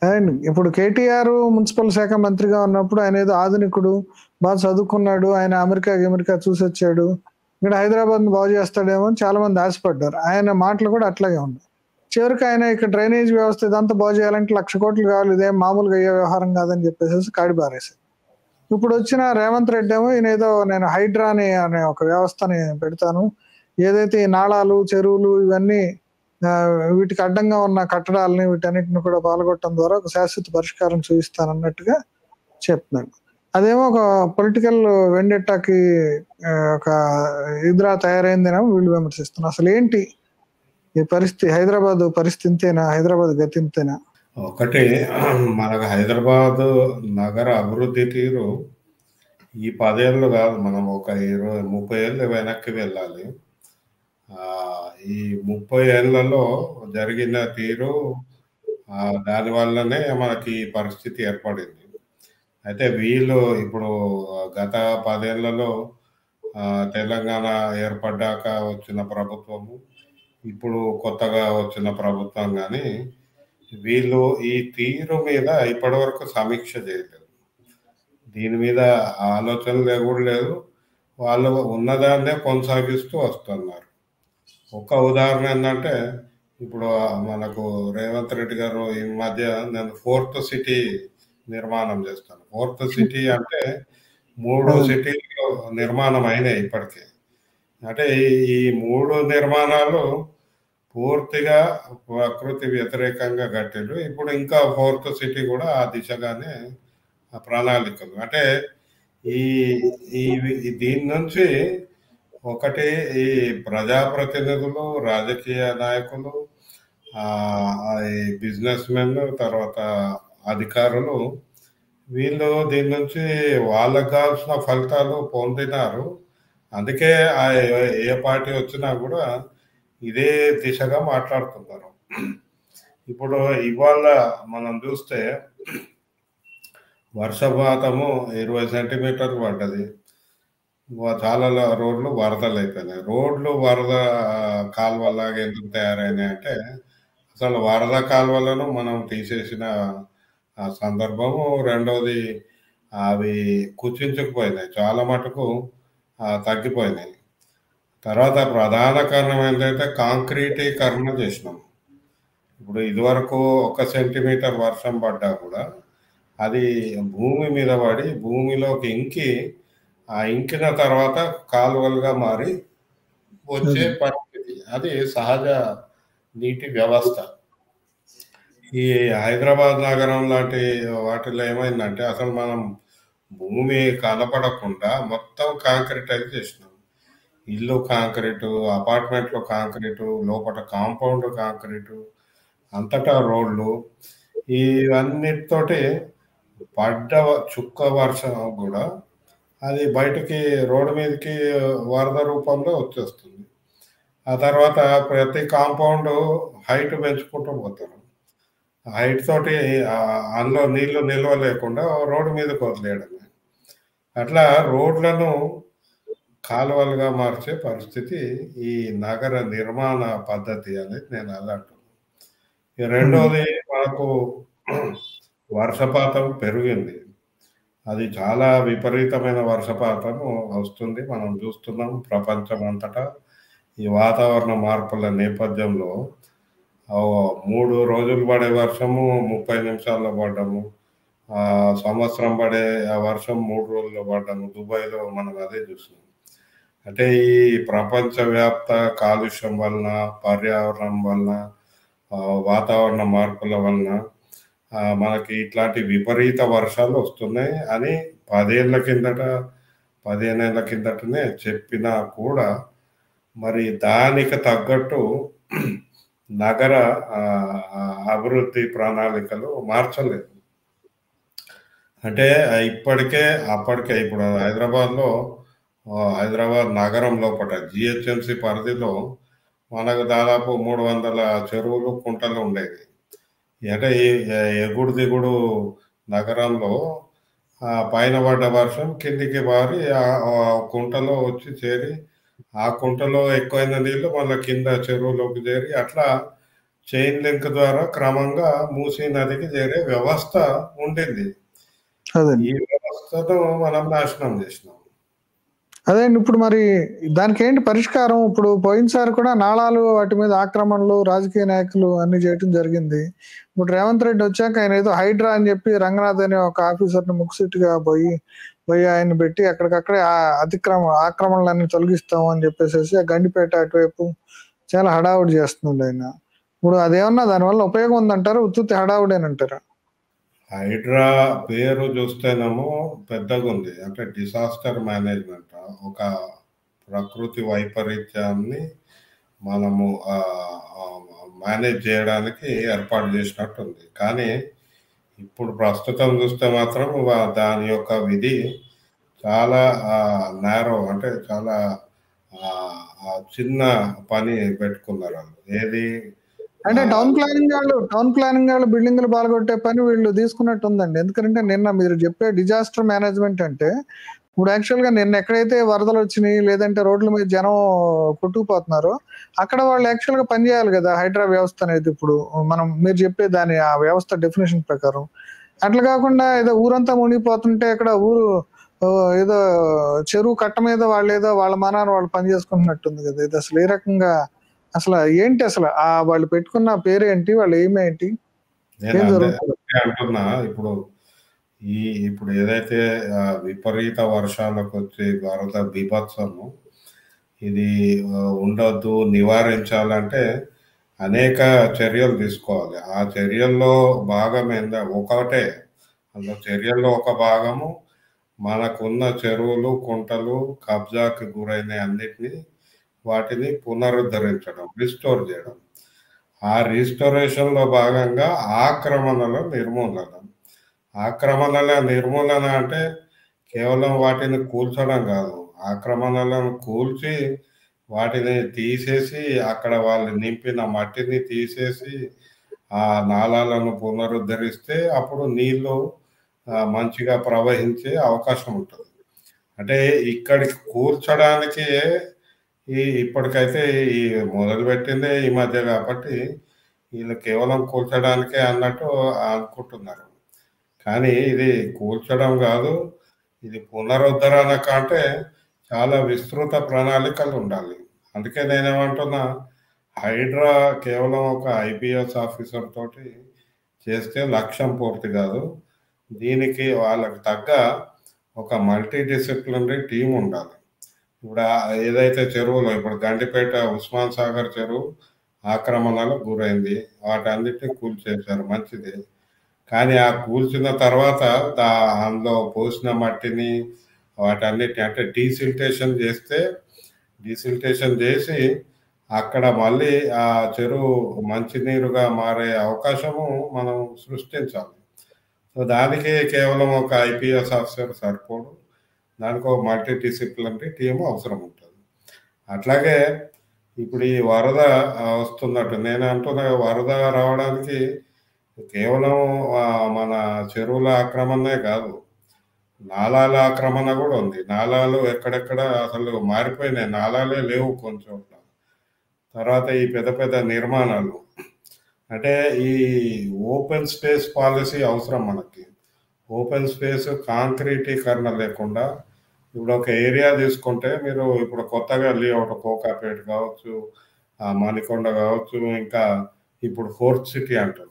And ఇప్పుడు KTR municipal శాఖ మంత్రిగా ఉన్నప్పుడు ఆయన ఏదో ఆధునికుడు బాగా చదువుకున్నాడు ఆయన అమెరికా అమెరికా చూసి వచ్చాడు ఇక్కడ హైదరాబాద్ బాగు చేస్తాడేమో అని చాలా మంది ఆశపడ్డారు ఆయన మాటలు కూడా అట్లాగే ఉన్నాయి చివరికి ఆయన ఇక్కడ డ్రైనేజ్ వ్యవస్థ ఇదంతా బాగు చేయాలంటే లక్ష కోట్లు కావాలి ఇదేం మామూలుగా అయ్యే వ్యవహారం కాదని చెప్పేసి కాడి బారేశారు ఇప్పుడు వచ్చిన రేవంత్ రెడ్డి ఏమో ఈయన ఏదో నేను హైడ్రా అని అనే ఒక వ్యవస్థని పెడతాను ఏదైతే ఈ నాళాలు చెరువులు ఇవన్నీ ఆ, వీటికి అడ్డంగా ఉన్న కట్టడాలని వీటన్నిటిని కూడా పాల్గొట్టడం ద్వారా ఒక శాశ్వత పరిష్కారం చూపిస్తానన్నట్టుగా చెప్తున్నాడు అదేమో ఒక పొలిటికల్ వెండెట్టాకి ఆ, ఒక ఇదిరా తయారైందేమో వీళ్ళు విమర్శిస్తున్నారు అసలు ఏంటి ఈ పరిస్థితి హైదరాబాద్ పరిస్థితి ఇంతేనా హైదరాబాద్ గతి ఇంతేనా ఒకటి మనకు హైదరాబాద్ నగర అభివృద్ధి తీరు ఈ పదేళ్ళు కాదు మనం ఒక ఇరవై ముప్పై ఏళ్ళు వెనక్కి వెళ్ళాలి ఆ, ఈ ముప్పై ఏళ్లలో జరిగిన తీరు ఆ, దాని వల్లనే మనకి ఈ పరిస్థితి ఏర్పడింది అయితే వీళ్ళు ఇప్పుడు గత పదేళ్లలో ఆ, తెలంగాణ ఏర్పడ్డాక వచ్చిన ప్రభుత్వము ఇప్పుడు కొత్తగా వచ్చిన ప్రభుత్వం కానీ వీళ్ళు ఈ తీరు మీద ఇప్పటివరకు సమీక్ష చేయలేదు దీని మీద ఆలోచన కూడా లేదు వాళ్ళు ఉన్నదాన్నే కొనసాగిస్తూ వస్తున్నారు ఒక ఉదాహరణ ఏంటంటే ఇప్పుడు మనకు రేవంత్ రెడ్డి గారు ఈ మధ్య నేను ఫోర్త్ సిటీ నిర్మాణం చేస్తాను ఫోర్త్ సిటీ అంటే మూడు అవును. సిటీలు నిర్మాణం అయినాయి ఇప్పటికే అంటే ఈ- ఈ మూడు నిర్మాణాలు పూర్తిగా ప్రకృతి వ్యతిరేకంగా కట్టారు ఇప్పుడు ఇంకా ఫోర్త్ సిటీ కూడా ఆ దిశగానే ఆ ప్రణాళికలు అంటే ఈ ఈ ఈ దీని నుంచి ఒకటి ఈ ప్రజాప్రతినిధులు రాజకీయ నాయకులు ఆ ఈ బిజినెస్ మెన్ తర్వాత అధికారులు వీళ్ళు దీని నుంచి వాళ్ళకు కావాల్సిన ఫలితాలు పొందినారు అందుకే ఆ ఏ- ఏ పార్టీ వచ్చినా కూడా ఇదే దిశగా మాట్లాడుతున్నారు ఇప్పుడు ఇవాళ మనం చూస్తే వర్షపాతము ఇరవై సెంటీమీటర్లు పడ్డది వా- చాలా ల- రోడ్లు వరదలు అయిపోయినాయి రోడ్లు వరద కాలువలాగా ఎందుకు తయారైనాయి అంటే అసలు వరద కాలువలను మనం తీసేసిన ఆ సందర్భము రెండవది అవి కుచించుకుపోయినాయి చాలా మటుకు ఆ, తగ్గిపోయినాయి తర్వాత ప్రధాన కారణం ఏంటంటే కాంక్రీటీకరణ చేసినాం ఇప్పుడు ఇదివరకు ఒక సెంటీమీటర్ వర్షం పడ్డా కూడా అది భూమి మీద పడి భూమిలోకి ఇంకి ఆ ఇంకిన తర్వాత కాలువలుగా మారి వచ్చే పరిస్థితి అది సహజ నీటి వ్యవస్థ ఈ హైదరాబాద్ నగరం లాంటి వాటిలో ఏమైందంటే అసలు మనం భూమి కనపడకుండా మొత్తం కాంక్రీటైజ్ చేసినాం ఇల్లు కాంక్రీటు అపార్ట్మెంట్లో కాంక్రీటు లోపల కాంపౌండ్ కాంక్రీటు అంతటా రోడ్లు ఇవన్నిటితోటి పడ్డ చుక్క వర్షం కూడా అది బయటికి రోడ్డు మీదకి వరద రూపంలో వచ్చేస్తుంది ఆ తర్వాత ప్రతి కాంపౌండ్ హైట్ పెంచుకుంటూ పోతారు హైట్ తోటి ఆ అందులో నీళ్లు నిల్వ లేకుండా రోడ్డు మీదకి వదిలేయడమే అట్లా రోడ్లను కాలువలుగా మార్చే పరిస్థితి ఈ నగర నిర్మాణ పద్ధతి అనేది నేను అది అంటున్నాను ఈ రెండోది మనకు వర్షపాతం పెరిగింది అది చాలా విపరీతమైన వర్షపాతం వస్తుంది మనం చూస్తున్నాం ప్రపంచం అంతటా ఈ వాతావరణ మార్పుల నేపథ్యంలో ఆ మూడు రోజులు పడే వర్షము ముప్పై నిమిషాల్లో పడ్డము ఆ సంవత్సరం పడే ఆ వర్షం మూడు రోజుల్లో పడ్డము దుబాయ్లో మనం అదే చూస్తున్నాం అంటే ఈ ప్రపంచవ్యాప్త కాలుష్యం వలన పర్యావరణం వలన ఆ, వాతావరణ మార్పుల వలన ఆ, మనకి ఇట్లాంటి విపరీత వర్షాలు వస్తున్నాయి అని పదేళ్ల కిందట పదిహేనేళ్ల కిందటనే చెప్పినా కూడా మరి దానికి తగ్గట్టు నగర ఆ, ఆ, అభివృద్ధి ప్రణాళికలు మార్చలేదు అంటే ఇప్పటికే అప్పటికే ఇప్పుడు హైదరాబాద్లో ఆ, హైదరాబాద్ నగరం లోపల జిహెచ్ఎంసి పరిధిలో మనకు దాదాపు మూడు వందల చెరువులు కుంటలు ఉండేవి అంటే ఈ ఎగుడు దిగుడు నగరంలో ఆ పైన పడ్డ వర్షం కిందికి బారి ఆ ఆ కుంటలో వచ్చి చేరి ఆ కుంటలో ఎక్కువైన నీళ్లు మళ్ళీ కింద చెరువులోకి చేరి అట్లా చైన్ లింక్ ద్వారా క్రమంగా మూసీ నదికి చేరే వ్యవస్థ ఉండింది అదే ఈ వ్యవస్థను మనం నాశనం చేసినాం అదే ఇప్పుడు మరి దానికి ఏంటి పరిష్కారం ఇప్పుడు పోయినసారి కూడా నాళాలు వాటి మీద ఆక్రమణలు రాజకీయ నాయకులు అన్ని చేయటం జరిగింది ఇప్పుడు రేవంత్ రెడ్డి వచ్చాక ఆయన ఏదో హైడ్రా అని చెప్పి రంగనాథ్ అనే ఒక ఆఫీసర్ ని ముక్సిట్గా పోయి పోయి ఆయన పెట్టి అక్కడికక్కడే ఆ అతిక్రమ ఆక్రమణలన్నీ తొలగిస్తాం అని చెప్పేసి ఆ గండిపేట అటువైపు చాలా హడావుడి చేస్తుంది ఆయన ఇప్పుడు అదేమన్నా దానివల్ల ఉపయోగం ఉందంటారు ఉత్తుత్తి హడావుడేనంటారా హైడ్రా పేరు చూస్తేనేమో పెద్దగా ఉంది అంటే డిసాస్టర్ మేనేజ్మెంట్ ఒక ప్రకృతి వైపరీత్యాన్ని మనము మేనేజ్ చేయడానికి ఏర్పాటు చేసినట్టుంది కానీ ఇప్పుడు ప్రస్తుతం చూస్తే మాత్రం వా- దాని యొక్క విధి చాలా నేరో అంటే చాలా ఆ, ఆ, చిన్న పని పెట్టుకున్నారు వాళ్ళు ఏది అంటే ఆ, టౌన్ ప్లానింగ్ వాళ్ళు టౌన్ ప్లానింగ్ వాళ్ళు బిల్డింగ్లు బాలగొట్టే పని వీళ్ళు తీసుకున్నట్టు ఉందండి ఎందుకంటే నిన్న మీరు చెప్పే డిజాస్టర్ మేనేజ్మెంట్ అంటే ఇప్పుడు యాక్చువల్ గా నిన్న ఎక్కడైతే వరదలు వచ్చినాయి లేదంటే రోడ్ల మీద జనం కొట్టుకుపోతున్నారో అక్కడ వాళ్ళు యాక్చువల్ గా పనిచేయాలి కదా హైడ్రా వ్యవస్థ అనేది ఇప్పుడు మనం మీరు చెప్పే దాని ఆ వ్యవస్థ డెఫినేషన్ ప్రకారం అట్లా కాకుండా ఏదో ఊరంతా మునిగిపోతుంటే ఇక్కడ ఊరు ఓ, ఏదో చెరువు కట్ట మీద వాళ్ళు ఏదో వాళ్ళ మనాన్ని వాళ్ళు పని చేసుకుంటున్నట్టుంది కదా ఇది అసలు ఏ రకంగా అసలు ఏంటి అసలు ఆ వాళ్ళు పెట్టుకున్న పేరేంటి వాళ్ళు ఏమేంటి నేను ఏం అదే జరుగుతుంది అదే అంటున్నా ఇప్పుడు ఈ ఇప్పుడు ఏదైతే ఆ, విపరీత వర్షాలకు వచ్చి వరద బీభత్సము ఇది ఆ, ఉండొద్దు నివారించాలంటే అనేక చర్యలు తీసుకోవాలి ఆ చర్యల్లో భాగం ఏందా ఒకటే అందులో చర్యల్లో ఒక భాగము మనకున్న చెరువులు కుంటలు కబ్జాకి గురైన అన్నిటినీ వాటిని పునరుద్ధరించడం రిస్టోర్ చేయడం ఆ రిస్టోరేషన్ లో భాగంగా ఆక్రమణల నిర్మూలన ఆక్రమణల నిర్మూలన అంటే కేవలం వాటిని కూల్చడం కాదు ఆక్రమణలను కూల్చి వాటిని తీసేసి అక్కడ వాళ్ళు నింపిన మట్టిని తీసేసి ఆ నాళాలను పునరుద్ధరిస్తే అప్పుడు నీళ్లు ఆ, మంచిగా ప్రవహించే అవకాశం ఉంటుంది అంటే ఇక్కడికి కూర్చడానికి ఈ ఇప్పటికైతే ఈ మొదలు పెట్టిందే ఈ మధ్య కాబట్టి వీళ్ళు కేవలం కూల్చడానికే అన్నట్టు అనుకుంటున్నారు కానీ ఇది కూల్చడం కాదు ఇది పునరుద్ధరణ కంటే చాలా విస్తృత ప్రణాళికలు ఉండాలి అందుకే నేనేమంటున్నా హైడ్రా కేవలం ఒక ఐపీఎస్ ఆఫీసర్ తోటి చేస్తే లక్ష్యం పూర్తి కాదు దీనికి వాళ్ళకి తగ్గ ఒక మల్టీ డిసిప్లినరీ టీం ఉండాలి ఇప్పుడు ఆ ఏదైతే చెరువులో ఇప్పుడు గండిపేట ఉస్మాన్ సాగర్ చెరువు ఆక్రమణలకు గురైంది వాటన్నిటిని కూల్చేశారు మంచిది కానీ ఆ కూల్చిన తర్వాత దా అందులో పోసిన మట్టిని వాటన్నిటిని అంటే డీసిల్టేషన్ చేస్తే డీసిల్టేషన్ చేసి అక్కడ మళ్ళీ ఆ చెరువు మంచినీరుగా మారే అవకాశము మనం సృష్టించాలి సో దానికి కేవలం ఒక ఐపీఎస్ ఆఫీసర్ సరిపోడు దానికి ఒక మల్టీ డిసిప్లినరీ టీం అవసరం ఉంటుంది అట్లాగే ఇప్పుడు ఈ వరద ఆ, వస్తున్నట్టు నేను అంటున్నా వరద రావడానికి కేవలం ఆ, మన చెరువుల ఆక్రమణే కాదు నాలాల ఆక్రమణ కూడా ఉంది నాలాలు ఎక్కడెక్కడ అసలు మారిపోయినాయి నాలాలే లేవు కొంచెం తర్వాత ఈ పెద్ద పెద్ద నిర్మాణాలు అంటే ఈ ఓపెన్ స్పేస్ పాలసీ అవసరం మనకి ఓపెన్ స్పేస్ కాంక్రీటీకరణ లేకుండా ఇప్పుడు ఒక ఏరియా తీసుకుంటే మీరు ఇప్పుడు కొత్తగా లేఅవుట్ కోకాపేట కావచ్చు ఆ మణికొండ కావచ్చు ఇంకా ఇప్పుడు ఫోర్త్ సిటీ అంటారు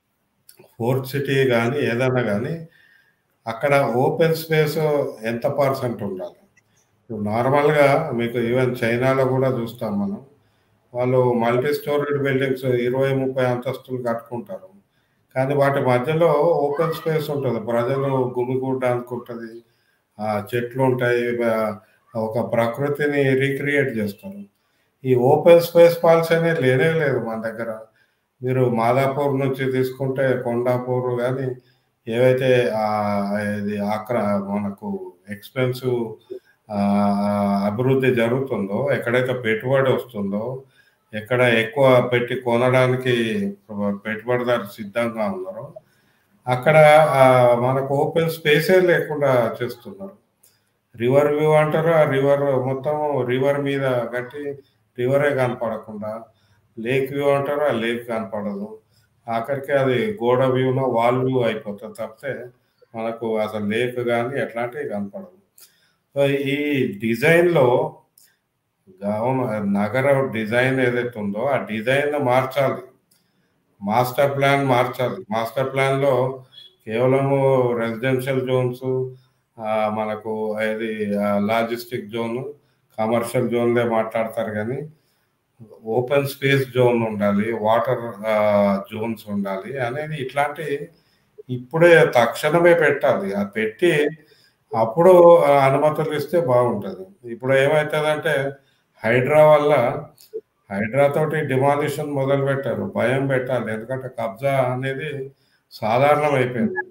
ఫోర్త్ సిటీ కానీ ఏదైనా కానీ అక్కడ ఓపెన్ స్పేస్ ఎంత పర్సెంట్ ఉండాలి ఇప్పుడు నార్మల్గా మీకు ఈవెన్ చైనాలో కూడా చూస్తాం మనం వాళ్ళు మల్టీ స్టోరీడ్ బిల్డింగ్స్ ఇరవై ముప్పై అంతస్తులు కట్టుకుంటారు కానీ వాటి మధ్యలో ఓపెన్ స్పేస్ ఉంటుంది ప్రజలు గుమిగూడడానికి ఉంటుంది ఆ చెట్లు ఉంటాయి ఆ, ఒక ప్రకృతిని రీక్రియేట్ చేస్తారు ఈ ఓపెన్ స్పేస్ పాలసీ అనేది లేనే లేదు మన దగ్గర మీరు మాదాపూర్ నుంచి తీసుకుంటే కొండాపూర్ కానీ ఏవైతే ఆ, ఇది ఆక్ర మనకు ఎక్స్పెన్సివ్ అభివృద్ధి జరుగుతుందో ఎక్కడైతే పెట్టుబడి వస్తుందో ఎక్కడ ఎక్కువ పెట్టి కొనడానికి పెట్టుబడిదారు సిద్ధంగా ఉన్నారో అక్కడ ఆ, మనకు ఓపెన్ స్పేసే లేకుండా చేస్తున్నారు రివర్ వ్యూ అంటారు ఆ రివర్ మొత్తం రివర్ మీద కట్టి రివరే కనపడకుండా లేక్ వ్యూ అంటారు ఆ లేక్ కనపడదు ఆఖరికి అది గోడ వ్యూనో వాల్ వ్యూ అయిపోతుంది తప్పితే మనకు అసలు లేక్ కానీ ఎట్లాంటివి కనపడదు సో ఈ డిజైన్లో గవర్న నగర డిజైన్ ఏదైతే ఉందో ఆ డిజైన్ మార్చాలి మాస్టర్ ప్లాన్ మార్చాలి మాస్టర్ ప్లాన్లో కేవలము రెసిడెన్షియల్ జోన్స్ మనకు అది లాజిస్టిక్ జోన్ కమర్షియల్ జోన్లే మాట్లాడతారు కానీ ఓపెన్ స్పేస్ జోన్ ఉండాలి వాటర్ జోన్స్ ఉండాలి అనేది ఇట్లాంటి ఇప్పుడే తక్షణమే పెట్టాలి అది పెట్టి అప్పుడు అనుమతులు ఇస్తే బాగుంటుంది ఇప్పుడు ఏమవుతుందంటే హైడ్రా వల్ల హైడ్రా తోటి డిమాలిషన్ మొదలు పెట్టారు భయం పెట్టాలి ఎందుకంటే కబ్జా అనేది సాధారణం అయిపోయింది